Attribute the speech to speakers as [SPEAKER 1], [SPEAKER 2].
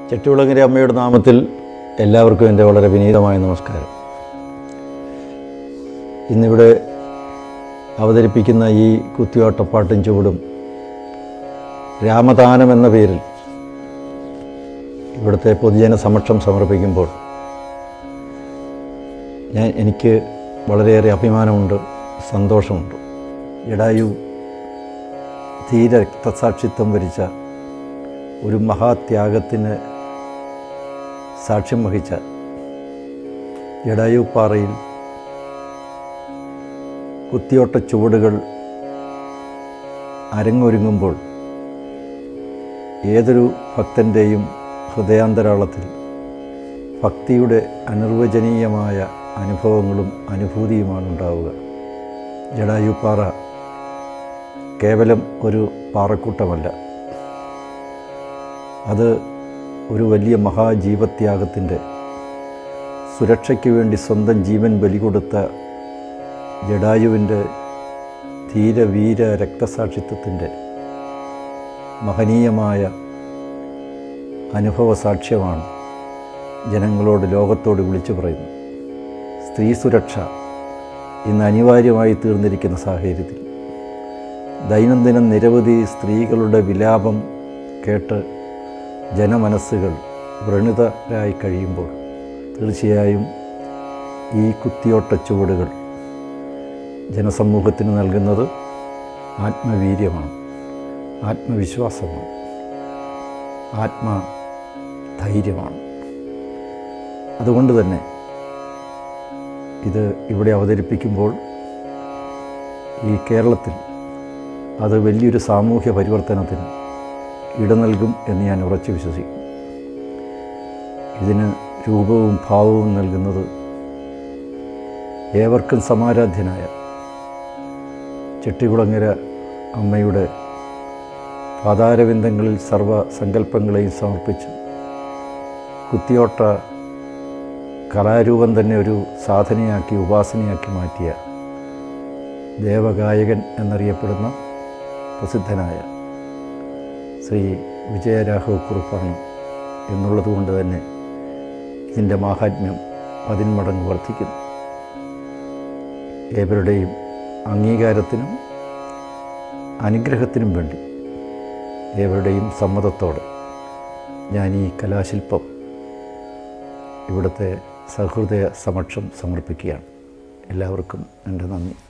[SPEAKER 1] ചെട്ടികുളങ്ങര അമ്മയുടെ നാമത്തിൽ എല്ലാവർക്കും എൻ്റെ വളരെ വിനീതമായ നമസ്കാരം ഇന്നിവിടെ അവതരിപ്പിക്കുന്ന ഈ കുത്തിയോട്ടപ്പാട്ടും ചുവടും രാമദാനം എന്ന പേരിൽ ഇവിടുത്തെ പൊതുജന സമക്ഷം സമർപ്പിക്കുമ്പോൾ ഞാൻ എനിക്ക് വളരെയേറെ അഭിമാനമുണ്ട് സന്തോഷമുണ്ട് ജഡായു ധീര രക്തസാക്ഷിത്വം വരിച്ച ഒരു മഹാത്യാഗത്തിന് സാക്ഷ്യം വഹിച്ച ജഡായു പാറയിൽ കുത്തിയോട്ട ചുവടുകൾ അരങ്ങൊരുങ്ങുമ്പോൾ ഏതൊരു ഭക്തൻ്റെയും ഹൃദയാന്തരാളത്തിൽ ഭക്തിയുടെ അനിർവചനീയമായ അനുഭവങ്ങളും അനുഭൂതിയുമാണ് ഉണ്ടാവുക ജഡായുപ്പാറ കേവലം ഒരു പാറക്കൂട്ടമല്ല അത് ഒരു വലിയ മഹാജീവത്യാഗത്തിൻ്റെ സുരക്ഷയ്ക്ക് വേണ്ടി സ്വന്തം ജീവൻ ബലി കൊടുത്ത ജഡായുവിൻ്റെ ധീരവീര രക്തസാക്ഷിത്വത്തിൻ്റെ മഹനീയമായ അനുഭവ സാക്ഷ്യമാണ് ജനങ്ങളോട് ലോകത്തോട് വിളിച്ചു പറയുന്നത് സ്ത്രീ സുരക്ഷ ഇന്ന് അനിവാര്യമായി തീർന്നിരിക്കുന്ന സാഹചര്യത്തിൽ ദൈനംദിനം നിരവധി സ്ത്രീകളുടെ വിലാപം കേട്ട് ജനമനസ്സുകൾ വ്രണിതരായി കഴിയുമ്പോൾ തീർച്ചയായും ഈ കുത്തിയോട്ട ചുവടുകൾ ജനസമൂഹത്തിന് നൽകുന്നത് ആത്മവീര്യമാണ് ആത്മവിശ്വാസമാണ് ആത്മധൈര്യമാണ് അതുകൊണ്ട് തന്നെ ഇത് ഇവിടെ അവതരിപ്പിക്കുമ്പോൾ ഈ കേരളത്തിൽ അത് വലിയൊരു സാമൂഹ്യ പരിവർത്തനത്തിന് ഇട നൽകും എന്ന് ഞാൻ ഉറച്ചു വിശ്വസിക്കും ഇതിന് രൂപവും ഭാവവും നൽകുന്നത് ഏവർക്കും സമാരാധ്യനായ ചെട്ടികുളങ്ങര അമ്മയുടെ പാതാരവിന്ദങ്ങളിൽ സർവ സങ്കല്പങ്ങളെയും സമർപ്പിച്ച് കുത്തിയോട്ട കലാരൂപം തന്നെ ഒരു സാധനയാക്കി ഉപാസനയാക്കി മാറ്റിയ ദേവഗായകൻ എന്നറിയപ്പെടുന്ന പ്രസിദ്ധനായ ശ്രീ വിജയരാഘവ കുറുപ്പാണ് എന്നുള്ളത് കൊണ്ട് തന്നെ ഇതിൻ്റെ മാഹാത്മ്യം പതിന്മടങ്ങ് വർദ്ധിക്കുന്നു ഏവരുടെയും അംഗീകാരത്തിനും അനുഗ്രഹത്തിനും വേണ്ടി ഏവരുടെയും സമ്മതത്തോടെ ഞാൻ ഈ കലാശില്പം ഇവിടുത്തെ സഹൃദയ സമക്ഷം സമർപ്പിക്കുകയാണ് എല്ലാവർക്കും എൻ്റെ നന്ദി